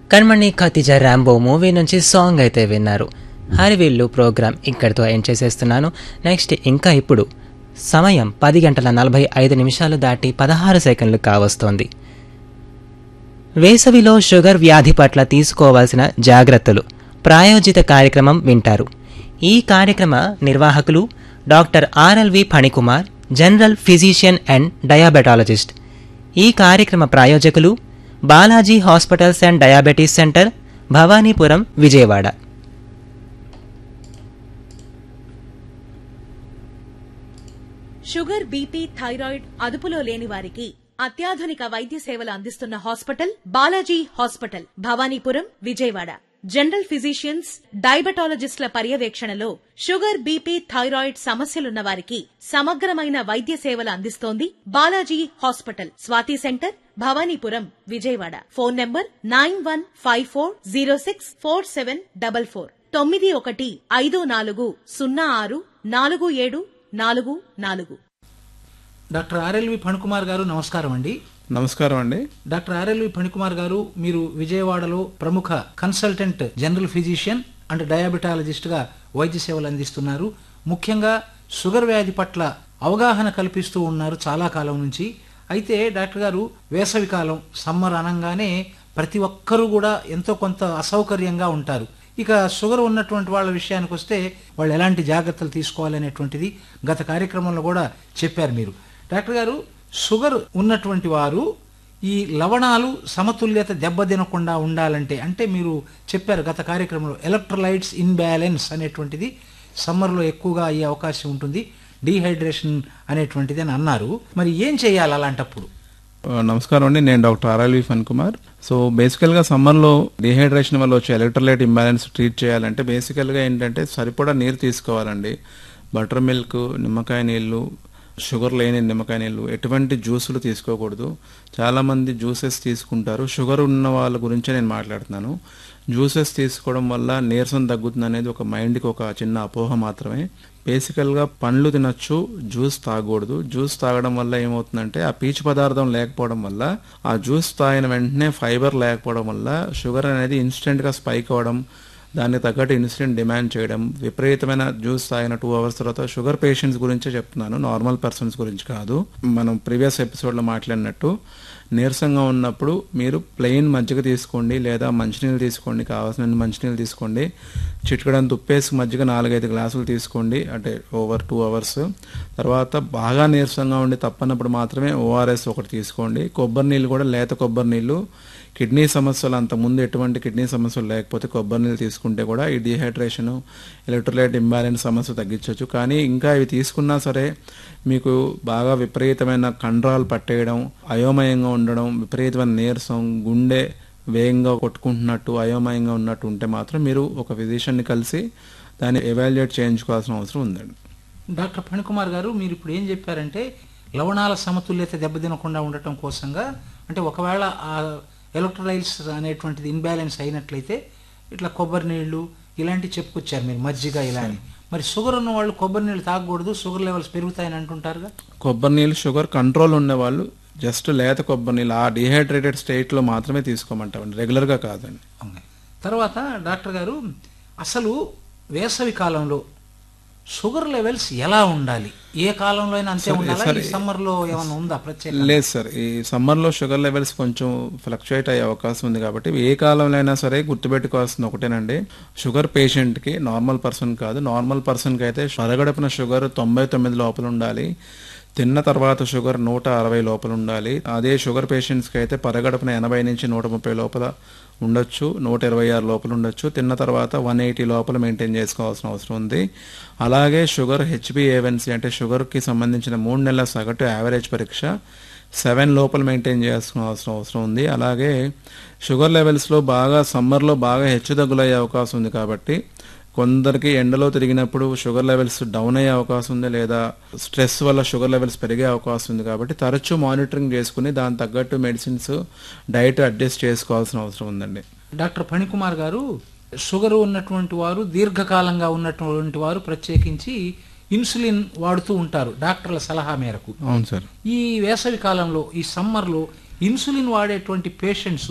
కణమణి Khatija Rambo movie నుంచి song అయితే విన్నారు హరివిల్లు ప్రోగ్రామ్ ఇక్కడితో ఎండ్ చేసేస్తున్నాను నెక్స్ట్ ఇంకా ఇప్పుడు సమయం పది గంటల నలభై ఐదు నిమిషాలు దాటి పదహారు సెకండ్లు కావస్తోంది వేసవిలో షుగర్ వ్యాధి పట్ల తీసుకోవాల్సిన జాగ్రత్తలు ప్రాయోజిత కార్యక్రమం వింటారు ఈ కార్యక్రమ నిర్వాహకులు doctor RLV Phanikumar general physician and diabetologist ఈ కార్యక్రమ ప్రాయోజకులు Balaji hospitals and diabetes centre Bhavanipuram Vijayawada sugar BP thyroid అదుపులో లేని వారికి అత్యాధునిక వైద్య సేవలు అందిస్తున్న hospital Balaji hospital Bhavanipuram Vijayawada general physicians డయాబెటాలజిస్టుల పర్యవేక్షణలో షుగర్ బీపీ థైరాయిడ్ సమస్యలున్న వారికి సమగ్రమైన వైద్య సేవలు అందిస్తోంది Balaji hospital Swathi centre Bhavanipuram Vijayawada phone number nine one five four zero six four seven double four తొమ్మిది ఒకటి ఐదు నాలుగు సున్నా ఆరు నాలుగు ఏడు నాలుగు నాలుగు డాక్టర్ ఆర్ఎల్వి ఫణికుమార్ గారు నమస్కారం అండి నమస్కారం అండి డాక్టర్ ఆర్ఎల్వి ఫణికుమార్ గారు మీరు విజయవాడలో ప్రముఖ consultant general physician and diabetologist గా వైద్య సేవలు అందిస్తున్నారు ముఖ్యంగా షుగర్ వ్యాధి పట్ల అవగాహన కల్పిస్తూ ఉన్నారు చాలా కాలం నుంచి అయితే డాక్టర్ గారు వేసవి కాలం సమ్మర్ అనగానే ప్రతి ఒక్కరూ కూడా ఎంతో కొంత అసౌకర్యంగా ఉంటారు ఇక షుగర్ ఉన్నటువంటి వాళ్ళ విషయానికి వస్తే వాళ్ళు ఎలాంటి జాగ్రత్తలు తీసుకోవాలనేటువంటిది గత కార్యక్రమంలో కూడా చెప్పారు మీరు డాక్టర్ గారు షుగర్ ఉన్నటువంటి వారు ఈ లవణాలు సమతుల్యత దెబ్బతినకుండా ఉండాలంటే అంటే మీరు చెప్పారు గత కార్యక్రమంలో ఎలక్ట్రోలైట్స్ ఇన్బ్యాలెన్స్ అనేటువంటిది సమ్మర్లో ఎక్కువగా అయ్యే అవకాశం ఉంటుంది డీహైడ్రేషన్ అనేటువంటిది అని అన్నారు మరి ఏం చేయాలి అలాంటప్పుడు ఆ, నమస్కారం అండి నేను doctor RLV Phanikumar so బేసికల్గా సమ్మర్లో డిహైడ్రేషన్ వల్ల వచ్చే ఎలక్ట్రోలైట్ ఇంబ్యాలెన్స్ ట్రీట్ చేయాలంటే బేసికల్గా ఏంటంటే సరిపడా నీరు తీసుకోవాలండి బటర్ మిల్క్ నిమ్మకాయ నీళ్ళు షుగర్ లేని నిమ్మకాయ నీళ్ళు ఎటువంటి జ్యూసులు తీసుకోకూడదు చాలామంది జ్యూసెస్ తీసుకుంటారు షుగర్ ఉన్న వాళ్ళ గురించే నేను మాట్లాడుతున్నాను జ్యూసెస్ తీసుకోవడం వల్ల నీరసం తగ్గుతుంది అనేది ఒక మైండ్కి ఒక చిన్న అపోహ మాత్రమే బేసికల్గా పండ్లు తినొచ్చు జ్యూస్ తాగకూడదు జ్యూస్ తాగడం వల్ల ఏమవుతుందంటే ఆ పీచు పదార్థం లేకపోవడం వల్ల ఆ జ్యూస్ తాగిన వెంటనే ఫైబర్ లేకపోవడం వల్ల షుగర్ అనేది ఇన్స్టెంట్గా స్పైక్ అవ్వడం దానికి తగ్గట్టు ఇన్సులిన్ డిమాండ్ చేయడం విపరీతమైన జ్యూస్ తాగిన టూ అవర్స్ తర్వాత షుగర్ పేషెంట్స్ గురించే చెప్తున్నాను నార్మల్ పర్సన్స్ గురించి కాదు మనం ప్రీవియస్ ఎపిసోడ్లో మాట్లాడినట్టు నీరసంగా ఉన్నప్పుడు మీరు ప్లెయిన్ మజ్జిగ తీసుకోండి లేదా మంచినీళ్ళు తీసుకోండి కావాల్సిన మంచినీళ్ళు తీసుకోండి చిటికడంత ఉప్పేసి మజ్జిగ నాలుగైదు గ్లాసులు తీసుకోండి అంటే ఓవర్ టూ అవర్స్ తర్వాత బాగా నీరసంగా ఉండి తప్పనప్పుడు మాత్రమే ఓఆర్ఎస్ ఒకటి తీసుకోండి కొబ్బరి నీళ్ళు కూడా లేత కొబ్బరి నీళ్ళు కిడ్నీ సమస్యలు అంత ముందు ఎటువంటి కిడ్నీ సమస్యలు లేకపోతే కొబ్బరి నీళ్ళు తీసుకుంటే కూడా ఈ డిహైడ్రేషన్ ఎలక్ట్రోలైట్ ఇంబ్యాలెన్స్ సమస్య తగ్గించవచ్చు కానీ ఇంకా ఇవి తీసుకున్నా సరే మీకు బాగా విపరీతమైన కండరాలు పట్టేయడం అయోమయంగా ఉండడం విపరీతమైన నీరసం గుండె వేగంగా కొట్టుకుంటున్నట్టు అయోమయంగా ఉన్నట్టు ఉంటే మాత్రం మీరు ఒక ఫిజిషియన్ని కలిసి దాన్ని ఎవాల్యుయేట్ చేయించుకోవాల్సిన అవసరం ఉందండి డాక్టర్ ఫణికుమార్ గారు మీరు ఇప్పుడు ఏం చెప్పారంటే లవణాల సమతుల్యత దెబ్బతినకుండా ఉండటం కోసంగా అంటే ఒకవేళ ఆ ఎలక్ట్రోలైట్స్ అనేటువంటిది ఇన్బ్యాలెన్స్ అయినట్లయితే ఇట్లా కొబ్బరి నీళ్లు ఇలాంటివి చెప్పుకొచ్చారు మీరు మజ్జిగ ఇలా అని మరి షుగర్ ఉన్న వాళ్ళు కొబ్బరి నీళ్ళు తాగకూడదు షుగర్ లెవెల్స్ పెరుగుతాయని అంటుంటారుగా కొబ్బరి నీళ్ళు షుగర్ కంట్రోల్ ఉన్న వాళ్ళు జస్ట్ లేత కొబ్బరి నీళ్ళు ఆ డిహైడ్రేటెడ్ స్టేట్లో మాత్రమే తీసుకోమంటామండి రెగ్యులర్గా కాదండి అవును. తర్వాత డాక్టర్ గారు అసలు వేసవి కాలంలో షుగర్ లెవెల్స్ ఎలా ఉండాలి ఏ కాలంలో అయినా అంతే సరే, ఉండాలా సరే. ఈ సమ్మర్ లో ఏమైనా ఉందా ప్రత్యేక లేదు సార్ ఈ సమ్మర్లో షుగర్ లెవెల్స్ కొంచెం ఫ్లక్చుయేట్ అయ్యే అవకాశం ఉంది కాబట్టి ఏ కాలంలో అయినా సరే గుర్తుపెట్టుకోవాల్సింది ఒకటేనండి షుగర్ పేషెంట్కి నార్మల్ పర్సన్ కాదు నార్మల్ పర్సన్కి అయితే పరగడపున షుగర్ తొంభై తొమ్మిది లోపల ఉండాలి తిన్న తర్వాత షుగర్ నూట అరవై లోపల ఉండాలి అదే షుగర్ పేషెంట్స్కి అయితే పరగడపున ఎనభై నుంచి నూట ముప్పై లోపల ఉండొచ్చు నూట ఇరవై ఆరు లోపల ఉండొచ్చు తిన్న తర్వాత వన్ ఎయిటీ లోపల మెయింటైన్ చేసుకోవాల్సిన అవసరం ఉంది అలాగే షుగర్ హెచ్బిఏవన్సీ అంటే షుగర్కి సంబంధించిన మూడు నెలల సగటు యావరేజ్ పరీక్ష సెవెన్ లోపల మెయింటైన్ చేయాల్సిన అవసరం అవసరం ఉంది అలాగే షుగర్ లెవెల్స్లో బాగా సమ్మర్లో బాగా హెచ్చుతగ్గులయ్యే అవకాశం ఉంది కాబట్టి కొందరికి ఎండలో తిరిగినప్పుడు షుగర్ లెవెల్స్ డౌన్ అయ్యే అవకాశం ఉంది లేదా స్ట్రెస్ వల్ల షుగర్ లెవెల్స్ పెరిగే అవకాశం ఉంది కాబట్టి తరచూ మానిటరింగ్ చేసుకుని దాని తగ్గట్టు మెడిసిన్స్ డైట్ అడ్జస్ట్ చేసుకోవాల్సిన అవసరం ఉందండి డాక్టర్ ఫణికుమార్ గారు షుగర్ ఉన్నటువంటి వారు దీర్ఘకాలంగా ఉన్నటువంటి వారు ప్రత్యేకించి ఇన్సులిన్ వాడుతూ ఉంటారు డాక్టర్ల సలహా మేరకు అవును సార్ ఈ వేసవి కాలంలో ఈ సమ్మర్లో ఇన్సులిన్ వాడేటువంటి పేషెంట్స్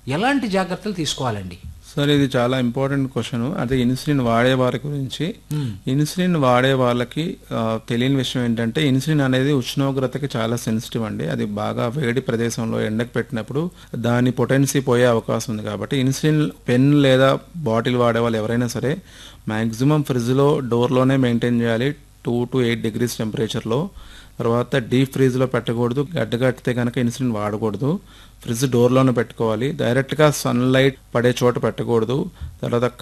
ఎలాంటి జాగ్రత్తలు తీసుకోవాలండి సార్ ఇది చాలా ఇంపార్టెంట్ క్వశ్చన్ అదే ఇన్సులిన్ వాడే వారి గురించి మ్మ్. ఇన్సులిన్ వాడే వాళ్ళకి ఆ, తెలియని విషయం ఏంటంటే ఇన్సులిన్ అనేది ఉష్ణోగ్రతకి చాలా సెన్సిటివ్ అండి అది బాగా వేడి ప్రదేశంలో ఎండకు పెట్టినప్పుడు దాని పొటెన్సీ పోయే అవకాశం ఉంది కాబట్టి ఇన్సులిన్ పెన్ లేదా బాటిల్ వాడే వాళ్ళు ఎవరైనా సరే మ్యాక్సిమం ఫ్రిడ్జ్లో డోర్లోనే మెయింటైన్ చేయాలి టూ టు ఎయిట్ డిగ్రీస్ టెంపరేచర్లో తర్వాత డీప్ ఫ్రీజ్లో పెట్టకూడదు గడ్డగట్టితే కనుక ఇన్సులిన్ వాడకూడదు ఫ్రిడ్జ్ డోర్లోనే పెట్టుకోవాలి డైరెక్ట్గా సన్లైట్ పడే చోట పెట్టకూడదు తర్వాత